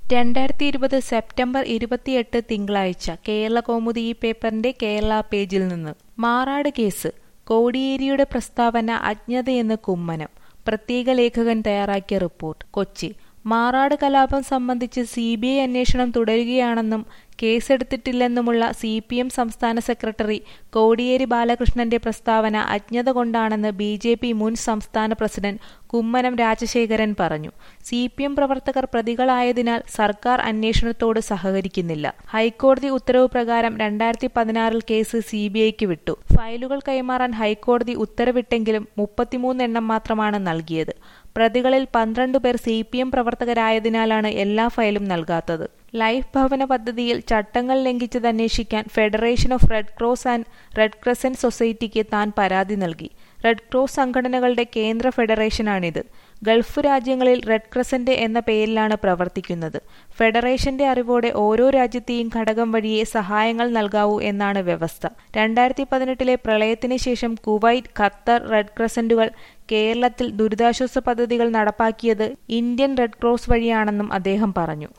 രണ്ടായിരത്തി ഇരുപത് സെപ്റ്റംബർ ഇരുപത്തിയെട്ട് തിങ്കളാഴ്ച കേരള കൗമുദി ഈ പേപ്പറിന്റെ കേരള പേജിൽ നിന്ന് മാറാട് കേസ് കോടിയേരിയുടെ പ്രസ്താവന അജ്ഞതയെന്ന് കുമ്മനം പ്രത്യേക ലേഖകൻ തയ്യാറാക്കിയ റിപ്പോർട്ട് കൊച്ചി മാറാട് കലാപം സംബന്ധിച്ച് സി ബി ഐ അന്വേഷണം തുടരുകയാണെന്നും കേസെടുത്തിട്ടില്ലെന്നുമുള്ള സി പി എം സംസ്ഥാന സെക്രട്ടറി കോടിയേരി ബാലകൃഷ്ണന്റെ പ്രസ്താവന അജ്ഞത കൊണ്ടാണെന്ന് ബി ജെ പി മുൻ സംസ്ഥാന പ്രസിഡന്റ് കുമ്മനം രാജശേഖരൻ പറഞ്ഞു സി പി എം പ്രവർത്തകർ പ്രതികളായതിനാൽ സർക്കാർ അന്വേഷണത്തോട് സഹകരിക്കുന്നില്ല ഹൈക്കോടതി ഉത്തരവ് പ്രകാരം രണ്ടായിരത്തി പതിനാറിൽ കേസ് സി ബി ഐക്ക് വിട്ടു ഫയലുകൾ കൈമാറാൻ ഹൈക്കോടതി ഉത്തരവിട്ടെങ്കിലും മുപ്പത്തിമൂന്നെണ്ണം മാത്രമാണ് നൽകിയത് പ്രതികളിൽ പന്ത്രണ്ട് പേർ സി പി എം പ്രവർത്തകരായതിനാലാണ് എല്ലാ ഫയലും നൽകാത്തത് ലൈഫ് ഭവന പദ്ധതിയിൽ ചട്ടങ്ങൾ ലംഘിച്ചത് അന്വേഷിക്കാൻ federation of Red Cross and Red Crescent സൊസൈറ്റിക്ക് താൻ പരാതി നൽകി റെഡ് ക്രോസ് സംഘടനകളുടെ കേന്ദ്ര ഫെഡറേഷനാണിത് ഗൾഫ് രാജ്യങ്ങളിൽ റെഡ് ക്രസന്റ് എന്ന പേരിലാണ് പ്രവർത്തിക്കുന്നത് ഫെഡറേഷന്റെ അറിവോടെ ഓരോ രാജ്യത്തെയും ഘടകം വഴിയെ സഹായങ്ങൾ നൽകാവൂ എന്നാണ് വ്യവസ്ഥ രണ്ടായിരത്തി പതിനെട്ടിലെ പ്രളയത്തിന് ശേഷം കുവൈറ്റ് ഖത്തർ റെഡ് ക്രസന്റുകൾ കേരളത്തിൽ ദുരിതാശ്വാസ പദ്ധതികൾ നടപ്പാക്കിയത് ഇന്ത്യൻ റെഡ് ക്രോസ് വഴിയാണെന്നും അദ്ദേഹം പറഞ്ഞു